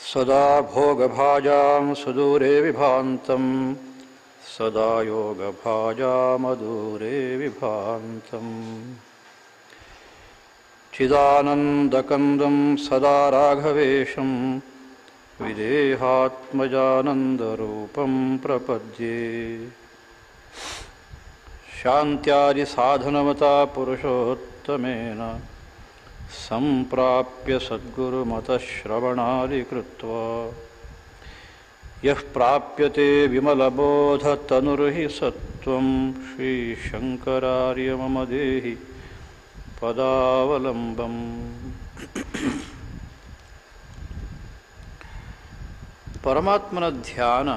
सदा भोगभाजां सुदूरे विभान्तं सदा योगभाजामदूरे विभान्तम् चिदानन्दकन्दं सदा राघवेशं विदेहात्मजानन्दरूपं प्रपद्ये शान्त्यादिसाधनमता पुरुषोत्तमेन सम्प्राप्य सद्गुरुमतश्रवणादिकृत्वा यः प्राप्यते विमलबोधतनुर्हि सत्त्वं श्रीशङ्करार्य मम देहि ಪದಾವಲಂಬಂ ಪರಮಾತ್ಮನ ಧ್ಯಾನ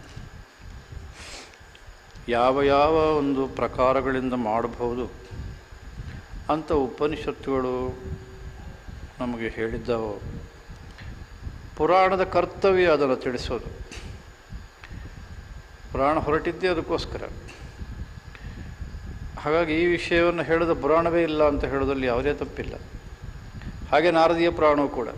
ಯಾವ ಯಾವ ಒಂದು ಪ್ರಕಾರಗಳಿಂದ ಮಾಡಬಹುದು ಅಂತ ಉಪನಿಷತ್ತುಗಳು ನಮಗೆ ಹೇಳಿದ್ದವು ಪುರಾಣದ ಕರ್ತವ್ಯ ಅದನ್ನು ತಿಳಿಸೋದು ಪುರಾಣ ಹೊರಟಿದ್ದೇ ಅದಕ್ಕೋಸ್ಕರ ಹಾಗಾಗಿ ಈ ವಿಷಯವನ್ನು ಹೇಳಿದ ಪುರಾಣವೇ ಇಲ್ಲ ಅಂತ ಹೇಳೋದ್ರಲ್ಲಿ ಯಾವುದೇ ತಪ್ಪಿಲ್ಲ ಹಾಗೆ ನಾರದೀಯ ಪುರಾಣವು ಕೂಡ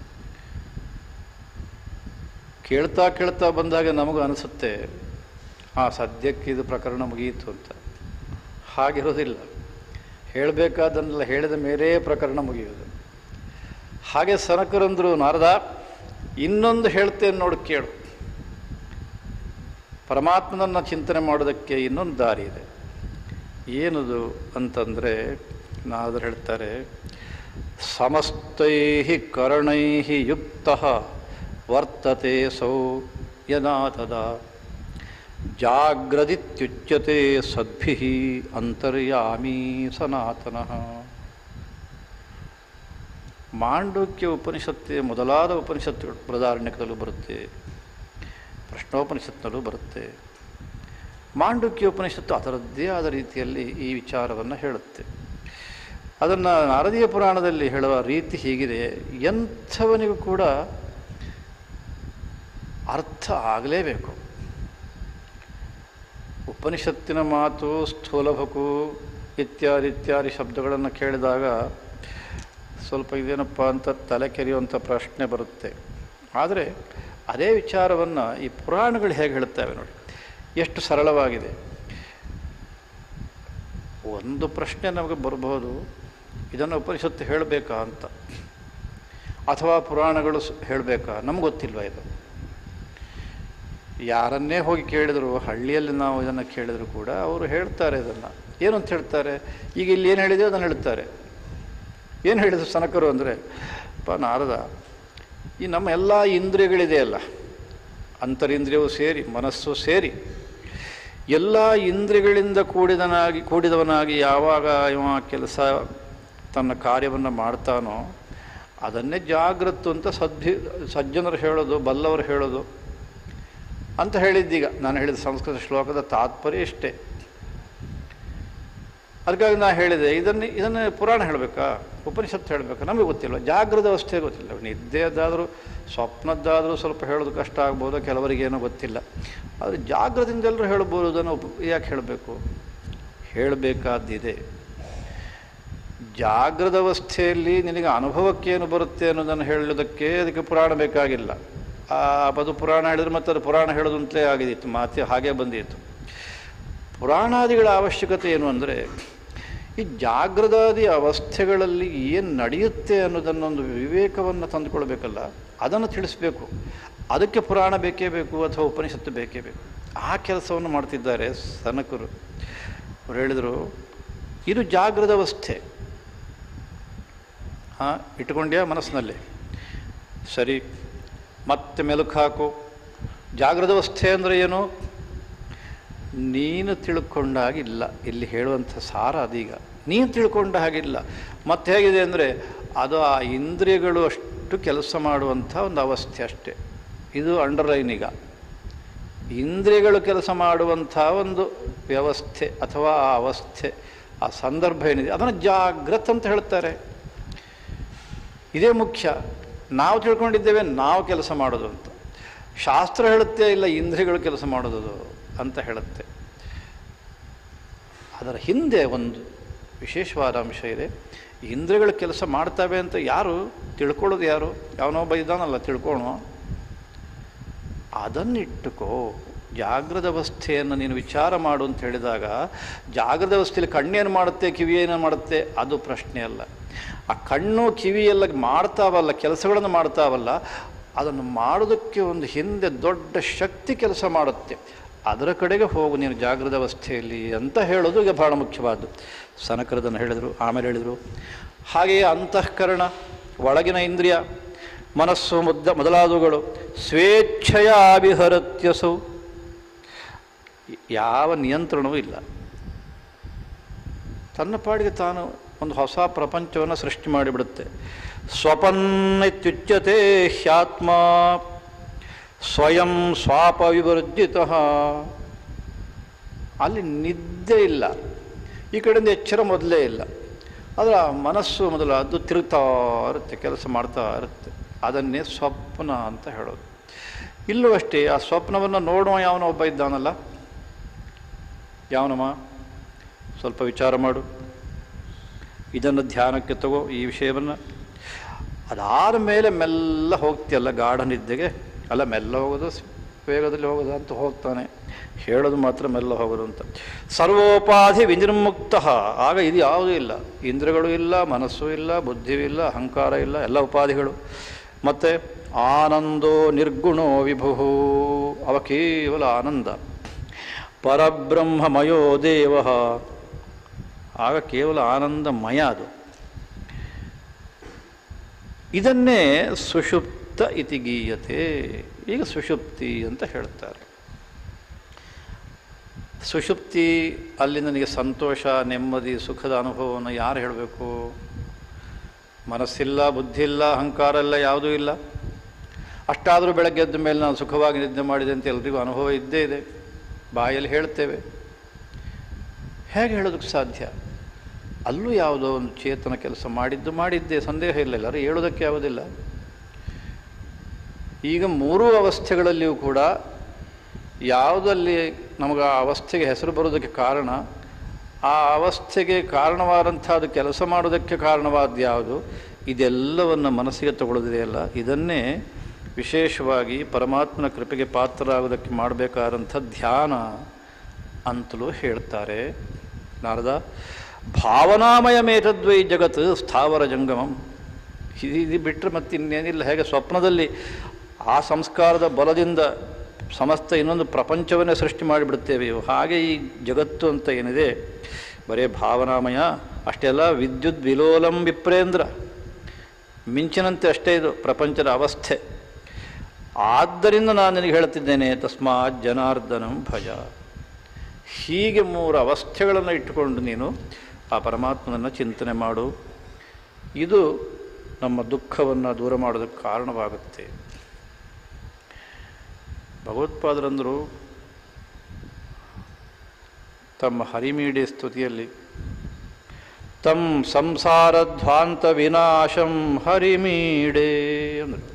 ಕೇಳ್ತಾ ಕೇಳ್ತಾ ಬಂದಾಗ ನಮಗೂ ಅನಿಸುತ್ತೆ ಆ ಸದ್ಯಕ್ಕೆ ಇದು ಪ್ರಕರಣ ಮುಗಿಯಿತು ಅಂತ ಹಾಗಿರೋದಿಲ್ಲ ಹೇಳಬೇಕಾದನ್ನೆಲ್ಲ ಹೇಳಿದ ಮೇಲೇ ಪ್ರಕರಣ ಮುಗಿಯೋದು ಹಾಗೆ ಸನಕರಂದರು ನಾರದ ಇನ್ನೊಂದು ಹೇಳ್ತೇನೆ ನೋಡು ಕೇಳು ಪರಮಾತ್ಮನನ್ನು ಚಿಂತನೆ ಮಾಡೋದಕ್ಕೆ ಇನ್ನೊಂದು ದಾರಿ ಇದೆ ಏನದು ಅಂತಂದರೆ ನಾದರು ಹೇಳ್ತಾರೆ ಸಮಸ್ತೈ ಕರಣೈ ಯುಕ್ತ ವರ್ತತೆ ಸೌ ಯನಾಥದ ಜಾಗ್ರದಿತ್ಯುಚ್ಯತೆ ಸದ್ಭಿ ಅಂತರ್ಯಾಮಿ ಸನಾತನಃ ಮಾಂಡೂಕ್ಯ ಉಪನಿಷತ್ತೆ ಮೊದಲಾದ ಉಪನಿಷತ್ತುಗಳು ಬೃಹದಾರಣ್ಯಕದಲ್ಲೂ ಬರುತ್ತೆ ಪ್ರಶ್ನೋಪನಿಷತ್ನಲ್ಲೂ ಬರುತ್ತೆ ಮಾಂಡುಕ್ಯ ಉಪನಿಷತ್ತು ಅದರದ್ದೇ ಆದ ರೀತಿಯಲ್ಲಿ ಈ ವಿಚಾರವನ್ನು ಹೇಳುತ್ತೆ ಅದನ್ನು ನಾರದೀಯ ಪುರಾಣದಲ್ಲಿ ಹೇಳುವ ರೀತಿ ಹೀಗಿದೆ ಎಂಥವನಿಗೂ ಕೂಡ ಅರ್ಥ ಆಗಲೇಬೇಕು ಉಪನಿಷತ್ತಿನ ಮಾತು ಸ್ಥೂಲಭಕು ಇತ್ಯಾದಿ ಇತ್ಯಾದಿ ಶಬ್ದಗಳನ್ನು ಕೇಳಿದಾಗ ಸ್ವಲ್ಪ ಇದೇನಪ್ಪ ಅಂತ ತಲೆ ಕೆರೆಯುವಂಥ ಪ್ರಶ್ನೆ ಬರುತ್ತೆ ಆದರೆ ಅದೇ ವಿಚಾರವನ್ನು ಈ ಪುರಾಣಗಳು ಹೇಗೆ ಹೇಳುತ್ತವೆ ನೋಡಿ ಎಷ್ಟು ಸರಳವಾಗಿದೆ ಒಂದು ಪ್ರಶ್ನೆ ನಮಗೆ ಬರಬಹುದು ಇದನ್ನು ಉಪನಿಷತ್ತು ಹೇಳಬೇಕಾ ಅಂತ ಅಥವಾ ಪುರಾಣಗಳು ಹೇಳಬೇಕಾ ನಮ್ಗೆ ಗೊತ್ತಿಲ್ವ ಇದು ಯಾರನ್ನೇ ಹೋಗಿ ಕೇಳಿದ್ರು ಹಳ್ಳಿಯಲ್ಲಿ ನಾವು ಇದನ್ನು ಕೇಳಿದ್ರು ಕೂಡ ಅವರು ಹೇಳ್ತಾರೆ ಇದನ್ನು ಏನು ಅಂತ ಹೇಳ್ತಾರೆ ಈಗ ಇಲ್ಲಿ ಏನು ಹೇಳಿದೆ ಅದನ್ನು ಹೇಳ್ತಾರೆ ಏನು ಹೇಳಿದ್ರು ಸನಕರು ಅಂದರೆ ಪ ನಾರದ ಈ ನಮ್ಮ ಎಲ್ಲ ಇಂದ್ರಿಯಗಳಿದೆಯಲ್ಲ ಅಂತರಿಂದ್ರಿಯವು ಸೇರಿ ಮನಸ್ಸು ಸೇರಿ ಎಲ್ಲ ಇಂದ್ರಿಯಗಳಿಂದ ಕೂಡಿದನಾಗಿ ಕೂಡಿದವನಾಗಿ ಯಾವಾಗ ಇವ ಕೆಲಸ ತನ್ನ ಕಾರ್ಯವನ್ನು ಮಾಡ್ತಾನೋ ಅದನ್ನೇ ಜಾಗೃತ್ತು ಅಂತ ಸದ್ಭಿ ಸಜ್ಜನರು ಹೇಳೋದು ಬಲ್ಲವರು ಹೇಳೋದು ಅಂತ ಹೇಳಿದ್ದೀಗ ನಾನು ಹೇಳಿದ ಸಂಸ್ಕೃತ ಶ್ಲೋಕದ ತಾತ್ಪರ್ಯ ಇಷ್ಟೇ ಅದಕ್ಕಾಗಿ ನಾನು ಹೇಳಿದೆ ಇದನ್ನು ಇದನ್ನು ಪುರಾಣ ಹೇಳಬೇಕಾ ಉಪನಿಷತ್ತು ಹೇಳಬೇಕಾ ನಮಗೆ ಗೊತ್ತಿಲ್ಲ ಜಾಗೃತ ಅವಸ್ಥೆ ಗೊತ್ತಿಲ್ಲ ನಿದ್ದೆಯದ್ದಾದರೂ ಸ್ವಪ್ನದ್ದಾದರೂ ಸ್ವಲ್ಪ ಹೇಳೋದು ಕಷ್ಟ ಆಗ್ಬೋದು ಕೆಲವರಿಗೇನೋ ಗೊತ್ತಿಲ್ಲ ಆದರೆ ಜಾಗೃತಿಯಿಂದ ಎಲ್ಲರೂ ಹೇಳ್ಬೋದು ಅದನ್ನು ಉಪ ಯಾಕೆ ಹೇಳಬೇಕು ಹೇಳಬೇಕಾದ್ದಿದೆ ಜಾಗೃತ ಅವಸ್ಥೆಯಲ್ಲಿ ನಿನಗೆ ಅನುಭವಕ್ಕೇನು ಬರುತ್ತೆ ಅನ್ನೋದನ್ನು ಹೇಳೋದಕ್ಕೆ ಅದಕ್ಕೆ ಪುರಾಣ ಬೇಕಾಗಿಲ್ಲ ಆ ಅದು ಪುರಾಣ ಹೇಳಿದ್ರೆ ಮತ್ತೆ ಅದು ಪುರಾಣ ಹೇಳೋದು ಅಂತಲೇ ಆಗಿದ್ದಿತ್ತು ಮಾತೆ ಹಾಗೆ ಬಂದಿತ್ತು ಪುರಾಣಾದಿಗಳ ಅವಶ್ಯಕತೆ ಏನು ಅಂದರೆ ಈ ಜಾಗೃತಾದಿ ಅವಸ್ಥೆಗಳಲ್ಲಿ ಏನು ನಡೆಯುತ್ತೆ ಅನ್ನೋದನ್ನೊಂದು ವಿವೇಕವನ್ನು ತಂದುಕೊಳ್ಬೇಕಲ್ಲ ಅದನ್ನು ತಿಳಿಸ್ಬೇಕು ಅದಕ್ಕೆ ಪುರಾಣ ಬೇಕೇ ಬೇಕು ಅಥವಾ ಉಪನಿಷತ್ತು ಬೇಕೇ ಬೇಕು ಆ ಕೆಲಸವನ್ನು ಮಾಡ್ತಿದ್ದಾರೆ ಸನಕರು ಅವ್ರು ಹೇಳಿದರು ಇದು ಜಾಗೃತ ಅವಸ್ಥೆ ಹಾಂ ಇಟ್ಕೊಂಡ್ಯಾ ಮನಸ್ಸಿನಲ್ಲಿ ಸರಿ ಮತ್ತೆ ಮೆಲುಕು ಹಾಕು ಜಾಗೃತ ಅವಸ್ಥೆ ಅಂದರೆ ಏನು ನೀನು ತಿಳ್ಕೊಂಡಾಗಿಲ್ಲ ಇಲ್ಲಿ ಹೇಳುವಂಥ ಸಾರ ಅದೀಗ ನೀನು ತಿಳ್ಕೊಂಡ ಹಾಗಿಲ್ಲ ಮತ್ತೆ ಹೇಗಿದೆ ಅಂದರೆ ಅದು ಆ ಇಂದ್ರಿಯಗಳು ಅಷ್ಟು ಕೆಲಸ ಮಾಡುವಂಥ ಒಂದು ಅವಸ್ಥೆ ಅಷ್ಟೇ ಇದು ಅಂಡರ್ಲೈನ್ ಈಗ ಇಂದ್ರಿಯಗಳು ಕೆಲಸ ಮಾಡುವಂಥ ಒಂದು ವ್ಯವಸ್ಥೆ ಅಥವಾ ಆ ಅವಸ್ಥೆ ಆ ಸಂದರ್ಭ ಏನಿದೆ ಅದನ್ನು ಜಾಗೃತ್ ಅಂತ ಹೇಳ್ತಾರೆ ಇದೇ ಮುಖ್ಯ ನಾವು ತಿಳ್ಕೊಂಡಿದ್ದೇವೆ ನಾವು ಕೆಲಸ ಮಾಡೋದು ಅಂತ ಶಾಸ್ತ್ರ ಹೇಳುತ್ತೆ ಇಲ್ಲ ಇಂದ್ರಿಯಗಳು ಕೆಲಸ ಮಾಡೋದು ಅಂತ ಹೇಳುತ್ತೆ ಅದರ ಹಿಂದೆ ಒಂದು ವಿಶೇಷವಾದ ಅಂಶ ಇದೆ ಇಂದ್ರಿಯಗಳು ಕೆಲಸ ಮಾಡ್ತವೆ ಅಂತ ಯಾರು ತಿಳ್ಕೊಳ್ಳೋದು ಯಾರು ಯಾವನೊಬ್ಬ ಇದ್ದಾನಲ್ಲ ತಿಳ್ಕೊಳೋ ಅದನ್ನಿಟ್ಟುಕೋ ಜಾಗೃತ ಅವಸ್ಥೆಯನ್ನು ನೀನು ವಿಚಾರ ಮಾಡು ಅಂತ ಹೇಳಿದಾಗ ಜಾಗೃತ ಅವಸ್ಥೆಯಲ್ಲಿ ಕಣ್ಣೇನು ಮಾಡುತ್ತೆ ಕಿವಿ ಏನು ಮಾಡುತ್ತೆ ಅದು ಪ್ರಶ್ನೆ ಅಲ್ಲ ಆ ಕಣ್ಣು ಕಿವಿ ಎಲ್ಲ ಮಾಡ್ತಾವಲ್ಲ ಕೆಲಸಗಳನ್ನು ಮಾಡ್ತಾವಲ್ಲ ಅದನ್ನು ಮಾಡೋದಕ್ಕೆ ಒಂದು ಹಿಂದೆ ದೊಡ್ಡ ಶಕ್ತಿ ಕೆಲಸ ಮಾಡುತ್ತೆ ಅದರ ಕಡೆಗೆ ಹೋಗು ನೀನು ಜಾಗೃತ ಅವಸ್ಥೆಯಲ್ಲಿ ಅಂತ ಹೇಳೋದು ಈಗ ಬಹಳ ಮುಖ್ಯವಾದ್ದು ಸನಕರದನ್ನು ಹೇಳಿದರು ಆಮೇಲೆ ಹೇಳಿದರು ಹಾಗೆಯೇ ಅಂತಃಕರಣ ಒಳಗಿನ ಇಂದ್ರಿಯ ಮನಸ್ಸು ಮುದ್ದ ಮೊದಲಾದವುಗಳು ಸ್ವೇಚ್ಛೆಯ ವಿಹರತ್ಯಸು ಯಾವ ನಿಯಂತ್ರಣವೂ ಇಲ್ಲ ತನ್ನ ಪಾಡಿಗೆ ತಾನು ಒಂದು ಹೊಸ ಪ್ರಪಂಚವನ್ನು ಸೃಷ್ಟಿ ಮಾಡಿಬಿಡುತ್ತೆ ಸ್ವಪನ್ನಿತ್ಯುಚ್ಯತೆ ಹ್ಯಾತ್ಮ ಸ್ವಯಂ ಸ್ವಾಪ ವಿವರ್ಜಿತ ಅಲ್ಲಿ ನಿದ್ದೆ ಇಲ್ಲ ಈ ಕಡೆಯಿಂದ ಎಚ್ಚರ ಮೊದಲೇ ಇಲ್ಲ ಅದರ ಮನಸ್ಸು ಮೊದಲು ಅದು ತಿರುಗ್ತಾ ಇರುತ್ತೆ ಕೆಲಸ ಮಾಡ್ತಾ ಇರುತ್ತೆ ಅದನ್ನೇ ಸ್ವಪ್ನ ಅಂತ ಹೇಳೋದು ಇಲ್ಲೂ ಅಷ್ಟೇ ಆ ಸ್ವಪ್ನವನ್ನು ನೋಡುವ ಯಾವನೋ ಒಬ್ಬ ಇದ್ದಾನಲ್ಲ ಯಾವನಮ್ಮ ಸ್ವಲ್ಪ ವಿಚಾರ ಮಾಡು ಇದನ್ನು ಧ್ಯಾನಕ್ಕೆ ತಗೋ ಈ ವಿಷಯವನ್ನು ಅದಾದ ಮೇಲೆ ಮೆಲ್ಲ ಹೋಗ್ತಿಯಲ್ಲ ಗಾಢ ನಿದ್ದೆಗೆ ಅಲ್ಲ ಮೆಲ್ಲ ಹೋಗೋದು ಸ್- ವೇಗದಲ್ಲಿ ಹೋಗೋದು ಅಂತ ಹೋಗ್ತಾನೆ ಹೇಳೋದು ಮಾತ್ರ ಮೆಲ್ಲ ಹೋಗೋದು ಅಂತ ಸರ್ವೋಪಾಧಿ ವಿನಿರ್ಮುಕ್ತ ಆಗ ಇದು ಯಾವುದೂ ಇಲ್ಲ ಇಂದ್ರಿಯಗಳು ಇಲ್ಲ ಮನಸ್ಸು ಇಲ್ಲ ಬುದ್ಧಿಯೂ ಇಲ್ಲ ಅಹಂಕಾರ ಇಲ್ಲ ಎಲ್ಲ ಉಪಾಧಿಗಳು ಮತ್ತು ಆನಂದೋ ನಿರ್ಗುಣೋ ವಿಭು ಅವ ಕೇವಲ ಆನಂದ ಪರಬ್ರಹ್ಮಮಯೋ ದೇವ ಆಗ ಕೇವಲ ಆನಂದಮಯ ಅದು ಇದನ್ನೇ ಸುಷುಪ್ತ ಇತಿ ಗೀಯತೆ ಈಗ ಸುಷುಪ್ತಿ ಅಂತ ಹೇಳ್ತಾರೆ ಸುಷುಪ್ತಿ ಅಲ್ಲಿ ನನಗೆ ಸಂತೋಷ ನೆಮ್ಮದಿ ಸುಖದ ಅನುಭವವನ್ನು ಯಾರು ಹೇಳಬೇಕು ಮನಸ್ಸಿಲ್ಲ ಬುದ್ಧಿ ಇಲ್ಲ ಅಹಂಕಾರ ಇಲ್ಲ ಯಾವುದೂ ಇಲ್ಲ ಅಷ್ಟಾದರೂ ಬೆಳಗ್ಗೆ ಎದ್ದ ಮೇಲೆ ನಾನು ಸುಖವಾಗಿ ನಿದ್ದೆ ಮಾಡಿದೆ ಅಂತ ಎಲ್ರಿಗೂ ಅನುಭವ ಇದ್ದೇ ಇದೆ ಬಾಯಲ್ಲಿ ಹೇಳ್ತೇವೆ ಹೇಗೆ ಹೇಳೋದಕ್ಕೆ ಸಾಧ್ಯ ಅಲ್ಲೂ ಯಾವುದೋ ಒಂದು ಚೇತನ ಕೆಲಸ ಮಾಡಿದ್ದು ಮಾಡಿದ್ದೆ ಸಂದೇಹ ಇಲ್ಲ ಎಲ್ಲರೂ ಹೇಳೋದಕ್ಕೆ ಯಾವುದಿಲ್ಲ ಈಗ ಮೂರೂ ಅವಸ್ಥೆಗಳಲ್ಲಿಯೂ ಕೂಡ ಯಾವುದಲ್ಲಿ ನಮಗೆ ಆ ಅವಸ್ಥೆಗೆ ಹೆಸರು ಬರೋದಕ್ಕೆ ಕಾರಣ ಆ ಅವಸ್ಥೆಗೆ ಕಾರಣವಾದಂಥದ್ದು ಕೆಲಸ ಮಾಡೋದಕ್ಕೆ ಕಾರಣವಾದ ಯಾವುದು ಇದೆಲ್ಲವನ್ನು ಮನಸ್ಸಿಗೆ ತಗೊಳ್ಳೋದಿದೆಯಲ್ಲ ಇದನ್ನೇ ವಿಶೇಷವಾಗಿ ಪರಮಾತ್ಮನ ಕೃಪೆಗೆ ಪಾತ್ರರಾಗೋದಕ್ಕೆ ಮಾಡಬೇಕಾದಂಥ ಧ್ಯಾನ ಅಂತಲೂ ಹೇಳ್ತಾರೆ ನಾರದ ಭಾವನಾಮಯ ಮೇತದ್ವೈ ಜಗತ್ ಸ್ಥಾವರ ಜಂಗಮಂ ಇದು ಇದು ಬಿಟ್ಟರೆ ಮತ್ತೆ ಇನ್ನೇನಿಲ್ಲ ಹೇಗೆ ಸ್ವಪ್ನದಲ್ಲಿ ಆ ಸಂಸ್ಕಾರದ ಬಲದಿಂದ ಸಮಸ್ತ ಇನ್ನೊಂದು ಪ್ರಪಂಚವನ್ನೇ ಸೃಷ್ಟಿ ಮಾಡಿಬಿಡುತ್ತೇವೆಯೋ ಹಾಗೆ ಈ ಜಗತ್ತು ಅಂತ ಏನಿದೆ ಬರೇ ಭಾವನಾಮಯ ಅಷ್ಟೆಲ್ಲ ವಿದ್ಯುತ್ ವಿಲೋಲಂ ವಿಪ್ರೇಂದ್ರ ಮಿಂಚಿನಂತೆ ಅಷ್ಟೇ ಇದು ಪ್ರಪಂಚದ ಅವಸ್ಥೆ ಆದ್ದರಿಂದ ನಾನು ನಿನಗೆ ಹೇಳ್ತಿದ್ದೇನೆ ತಸ್ಮಾತ್ ಜನಾರ್ದನಂ ಭಜ ಹೀಗೆ ಮೂರು ಅವಸ್ಥೆಗಳನ್ನು ಇಟ್ಟುಕೊಂಡು ನೀನು ಆ ಪರಮಾತ್ಮನನ್ನು ಚಿಂತನೆ ಮಾಡು ಇದು ನಮ್ಮ ದುಃಖವನ್ನು ದೂರ ಮಾಡೋದಕ್ಕೆ ಕಾರಣವಾಗುತ್ತೆ ಭಗವತ್ಪಾದರಂದರು ತಮ್ಮ ಹರಿಮೀಡಿ ಸ್ತುತಿಯಲ್ಲಿ ತಂ ಸಂಸಾರಧ್ವಾಂತ ವಿನಾಶಂ ಹರಿಮೀಡೆ ಅಂದರು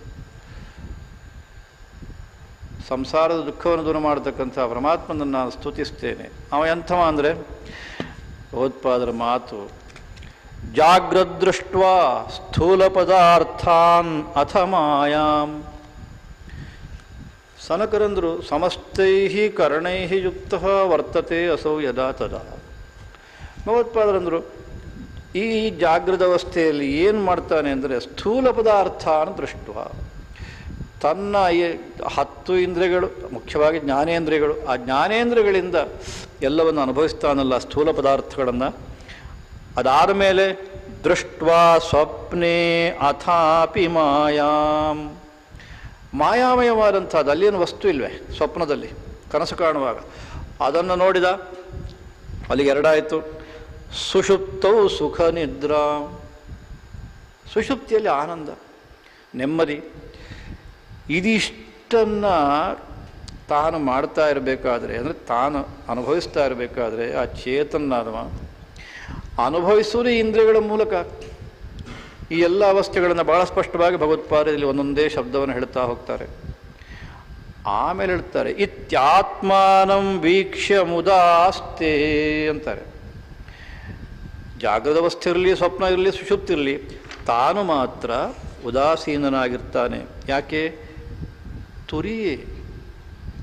ಸಂಸಾರದ ದುಃಖವನ್ನು ದೂರ ಮಾಡತಕ್ಕಂಥ ಪರಮಾತ್ಮನನ್ನು ನಾನು ಸ್ತುತಿಸ್ತೇನೆ ಅವ ಎಂಥವ ಅಂದರೆ ಭಗವತ್ಪಾದರ ಮಾತು ಜಾಗ್ರದೃಷ್ಟ ಸ್ಥೂಲ ಪದಾರ್ಥಾನ್ ಅಥ ಮಾಯಾಂ ಸನಕರಂದರು ಸಮಸ್ತೈ ಕರ್ಣೈ ಯುಕ್ತ ವರ್ತತೆ ಅಸೌ ಯದಾ ತದಾ ಭಗವತ್ಪಾದರಂದರು ಈ ಜಾಗೃತ ಅವಸ್ಥೆಯಲ್ಲಿ ಏನು ಮಾಡ್ತಾನೆ ಅಂದರೆ ಸ್ಥೂಲ ಪದಾರ್ಥಾನ್ ದೃಷ್ಟ ತನ್ನ ಈ ಹತ್ತು ಇಂದ್ರಿಯಗಳು ಮುಖ್ಯವಾಗಿ ಜ್ಞಾನೇಂದ್ರಿಯಗಳು ಆ ಜ್ಞಾನೇಂದ್ರಿಯಗಳಿಂದ ಎಲ್ಲವನ್ನು ಅನುಭವಿಸ್ತಾನಲ್ಲ ಸ್ಥೂಲ ಪದಾರ್ಥಗಳನ್ನು ಅದಾದ ಮೇಲೆ ದೃಷ್ಟ ಸ್ವಪ್ನೆ ಅಥಾಪಿ ಮಾಯಾಂ ಮಾಯಾಮಯವಾದಂಥದ್ದು ಅಲ್ಲೇನು ವಸ್ತು ಇಲ್ವೇ ಸ್ವಪ್ನದಲ್ಲಿ ಕನಸು ಕಾಣುವಾಗ ಅದನ್ನು ನೋಡಿದ ಅಲ್ಲಿಗೆ ಎರಡಾಯಿತು ಸುಷುಪ್ತೌ ಸುಖ ನಿದ್ರಾ ಸುಷುಪ್ತಿಯಲ್ಲಿ ಆನಂದ ನೆಮ್ಮದಿ ಇದಿಷ್ಟನ್ನು ತಾನು ಮಾಡ್ತಾ ಇರಬೇಕಾದ್ರೆ ಅಂದರೆ ತಾನು ಅನುಭವಿಸ್ತಾ ಇರಬೇಕಾದ್ರೆ ಆ ಚೇತನಾದವ ಅನುಭವಿಸುವುದು ಇಂದ್ರಿಯಗಳ ಮೂಲಕ ಈ ಎಲ್ಲ ಅವಸ್ಥೆಗಳನ್ನು ಭಾಳ ಸ್ಪಷ್ಟವಾಗಿ ಭಗವತ್ಪಾದದಲ್ಲಿ ಒಂದೊಂದೇ ಶಬ್ದವನ್ನು ಹೇಳ್ತಾ ಹೋಗ್ತಾರೆ ಆಮೇಲೆ ಹೇಳ್ತಾರೆ ಇತ್ಯಾತ್ಮಾನಂ ವೀಕ್ಷ್ಯ ಮುದಾಸ್ತೆ ಅಂತಾರೆ ಜಾಗೃತ ಅವಸ್ಥೆ ಇರಲಿ ಸ್ವಪ್ನ ಇರಲಿ ಸುಷುಪ್ತಿರಲಿ ತಾನು ಮಾತ್ರ ಉದಾಸೀನನಾಗಿರ್ತಾನೆ ಯಾಕೆ ತುರಿಯೇ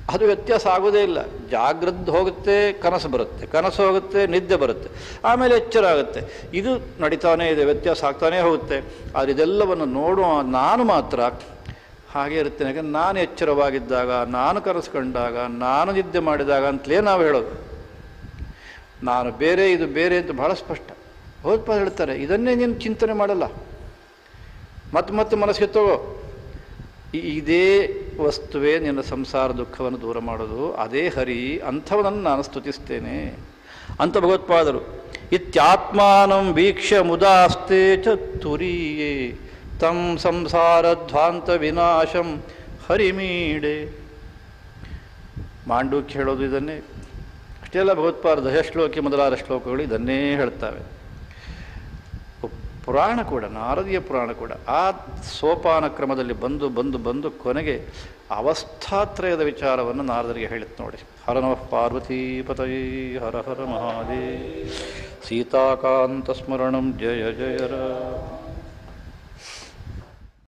ಅದು ವ್ಯತ್ಯಾಸ ಆಗೋದೇ ಇಲ್ಲ ಜಾಗ್ರದ್ದು ಹೋಗುತ್ತೆ ಕನಸು ಬರುತ್ತೆ ಕನಸು ಹೋಗುತ್ತೆ ನಿದ್ದೆ ಬರುತ್ತೆ ಆಮೇಲೆ ಎಚ್ಚರ ಆಗುತ್ತೆ ಇದು ನಡೀತಾನೇ ಇದೆ ವ್ಯತ್ಯಾಸ ಆಗ್ತಾನೇ ಹೋಗುತ್ತೆ ಆದರೆ ಇದೆಲ್ಲವನ್ನು ನೋಡುವ ನಾನು ಮಾತ್ರ ಹಾಗೆ ಇರ್ತೇನೆ ಯಾಕಂದ್ರೆ ನಾನು ಎಚ್ಚರವಾಗಿದ್ದಾಗ ನಾನು ಕನಸು ಕಂಡಾಗ ನಾನು ನಿದ್ದೆ ಮಾಡಿದಾಗ ಅಂತಲೇ ನಾವು ಹೇಳೋದು ನಾನು ಬೇರೆ ಇದು ಬೇರೆ ಅಂತ ಬಹಳ ಸ್ಪಷ್ಟ ಹೋದ್ಪ ಹೇಳ್ತಾರೆ ಇದನ್ನೇ ನೀನು ಚಿಂತನೆ ಮಾಡಲ್ಲ ಮತ್ತೆ ಮತ್ತೆ ಮನಸ್ಸಿಗೆ ತಗೋ ಈ- ಇದೇ ವಸ್ತುವೇ ನಿನ್ನ ಸಂಸಾರ ದುಃಖವನ್ನು ದೂರ ಮಾಡೋದು ಅದೇ ಹರಿ ಅಂಥವನನ್ನು ನಾನು ಸ್ತುತಿಸ್ತೇನೆ ಅಂತ ಭಗವತ್ಪಾದರು ಇತ್ಯಾತ್ಮಾನಂ ವೀಕ್ಷ್ಯ ಮುದಾಸ್ತೆ ಚ ತುರೀಯೇ ತಂ ಸಂಸಾರಧ್ವಾಂತ ವಿನಾಶಂ ಹರಿಮೀಡೆ ಮಾಂಡೂಕ್ಯ ಹೇಳೋದು ಇದನ್ನೇ ಅಷ್ಟೇ ಅಲ್ಲ ಭಗವತ್ಪಾದ ದಶಶ್ಲೋಕಿ ಮೊದಲಾದ ಶ್ಲೋಕಗಳು ಇದನ್ನೇ ಹೇಳ್ತವೆ ಪುರಾಣ ಕೂಡ ನಾರದೀಯ ಪುರಾಣ ಕೂಡ ಆ ಸೋಪಾನ ಕ್ರಮದಲ್ಲಿ ಬಂದು ಬಂದು ಬಂದು ಕೊನೆಗೆ ಅವಸ್ಥಾತ್ರಯದ ವಿಚಾರವನ್ನು ನಾರದರಿಗೆ ಹೇಳಿತ್ತು ನೋಡಿ ಹರ ನಮಃ ಪಾರ್ವತೀಪತೈ ಹರ ಹರ ಮಹಾದೇ ಸೀತಾಕಾಂತ ಸ್ಮರಣಂ ಜಯ ಜಯ ರ